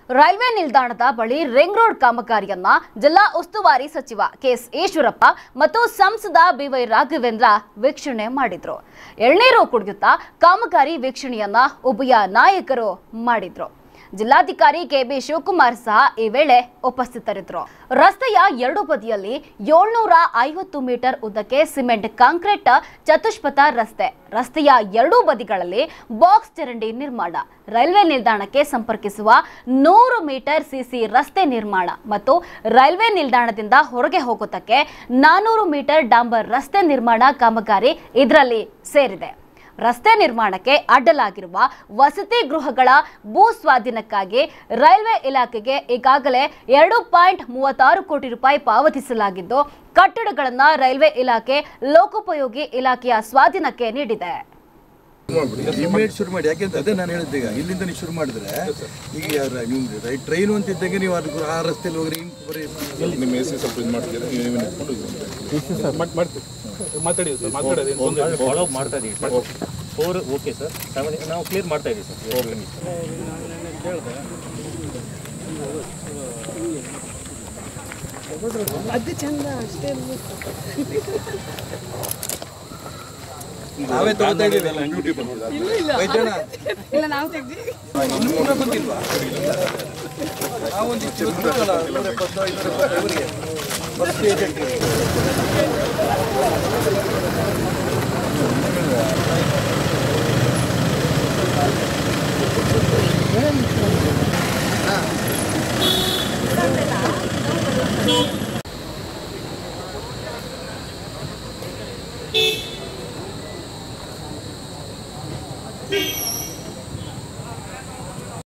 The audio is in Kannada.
ರೈಲ್ವೆ ನಿಲ್ದಾಣದ ಬಳಿ ರಿಂಗ್ ರೋಡ್ ಕಾಮಗಾರಿಯನ್ನ ಜಿಲ್ಲಾ ಉಸ್ತುವಾರಿ ಸಚಿವ ಕೆಎಸ್ ಈಶ್ವರಪ್ಪ ಮತ್ತು ಸಂಸದ ಬಿವೈ ರಾಘವೇಂದ್ರ ವೀಕ್ಷಣೆ ಮಾಡಿದ್ರು ಎಳ್ನೀರು ಕುಡಿಯುತ್ತಾ ಕಾಮಗಾರಿ ವೀಕ್ಷಣೆಯನ್ನ ಉಭಯ ನಾಯಕರು ಮಾಡಿದ್ರು ಜಿಲ್ಲಾಧಿಕಾರಿ ಕೆಬಿ ಶಿವಕುಮಾರ್ ಸಹ ಈ ವೇಳೆ ಉಪಸ್ಥಿತರಿದ್ದರು ರಸ್ತೆಯ ಎರಡು ಬದಿಯಲ್ಲಿ ಏಳ್ನೂರ ಐವತ್ತು ಮೀಟರ್ ಉದ್ದಕ್ಕೆ ಸಿಮೆಂಟ್ ಕಾಂಕ್ರೀಟ್ ಚತುಷ್ಪಥ ರಸ್ತೆ ರಸ್ತೆಯ ಎರಡೂ ಬದಿಗಳಲ್ಲಿ ಬಾಕ್ಸ್ ಚರಂಡಿ ನಿರ್ಮಾಣ ರೈಲ್ವೆ ನಿಲ್ದಾಣಕ್ಕೆ ಸಂಪರ್ಕಿಸುವ ನೂರು ಮೀಟರ್ ಸಿಸಿ ರಸ್ತೆ ನಿರ್ಮಾಣ ಮತ್ತು ರೈಲ್ವೆ ನಿಲ್ದಾಣದಿಂದ ಹೊರಗೆ ಹೋಗೋದಕ್ಕೆ ನಾನೂರು ಮೀಟರ್ ಡಾಂಬರ್ ರಸ್ತೆ ನಿರ್ಮಾಣ ಕಾಮಗಾರಿ ಇದರಲ್ಲಿ ಸೇರಿದೆ ರಸ್ತೆ ನಿರ್ಮಾಣಕ್ಕೆ ಅಡ್ಡಲಾಗಿರುವ ವಸತಿ ಗೃಹಗಳ ಭೂ ಸ್ವಾಧೀನಕ್ಕಾಗಿ ರೈಲ್ವೆ ಇಲಾಖೆಗೆ ಈಗಾಗಲೇ ಎರಡು ಪಾಯಿಂಟ್ ಮೂವತ್ತಾರು ಕೋಟಿ ರೂಪಾಯಿ ಪಾವತಿಸಲಾಗಿದ್ದು ಕಟ್ಟಡಗಳನ್ನು ರೈಲ್ವೆ ಇಲಾಖೆ ಲೋಕೋಪಯೋಗಿ ಇಲಾಖೆಯ ಸ್ವಾಧೀನಕ್ಕೆ ನೀಡಿದೆ ಇಮಿಡಿಯೇಟ್ ಶುರು ಮಾಡಿ ಯಾಕೆಂತ ಅದೇ ನಾನು ಹೇಳಿದ್ದೆ ಈಗ ಇಲ್ಲಿಂದ ನೀವು ಶುರು ಮಾಡಿದ್ರೆ ಈಗ ರ- ನೀವು ರೈಟ್ ಟ್ರೈನು ಅಂತ ಇದ್ದಂಗೆ ನೀವು ಅದು ಆ ರಸ್ತೆಯಲ್ಲಿ ಹೋಗ್ರಿ ಹಿಂಗ್ ಬರೀ ನಿಮ್ಮ ಎ ಸಿ ಸ್ವಲ್ಪ ಇದು ಮಾಡ್ತೀರಾ ನೀವೇ ನಿಂತ್ಕೊಂಡು ಇದು ಮಾಡಿ ಮಾಡ್ತೀವಿ ಮಾತಾಡಿ ಸರ್ ಮಾತಾಡೋದು ಏನು ತೊಂದ್ರೆ ಇಲ್ಲ. ಫಾಲೋ ಮಾಡ್ತಾ ಇದೀವಿ sir four okay sir seven ನಾವು ಕ್ಲಿಯರ್ ಮಾಡ್ತಾ ಇದೀವಿ ಸರ್ ನಾವೇ ತಗೋತಾ ಇದ್ದೀವಿ ಡ್ಯೂಟಿ ಬಂದಿದೆ ವೈದ್ಯಣ್ಣ ಇಲ್ಲ ನಾವು ತೆಗ್ದ್ವಿ ನೂರ ಬಂದಿಲ್ವಾ ನಾವೊಂದಿಷ್ಟು ಗೊತ್ತಲ್ಲ, ನೂರ ಎಪ್ಪತ್ತು, ಐನೂರ ಎಪ್ಪತ್ತು ಇವರಿಗೆ. ಬಸ್ ಏಜೆಂಟ್ಗೆ.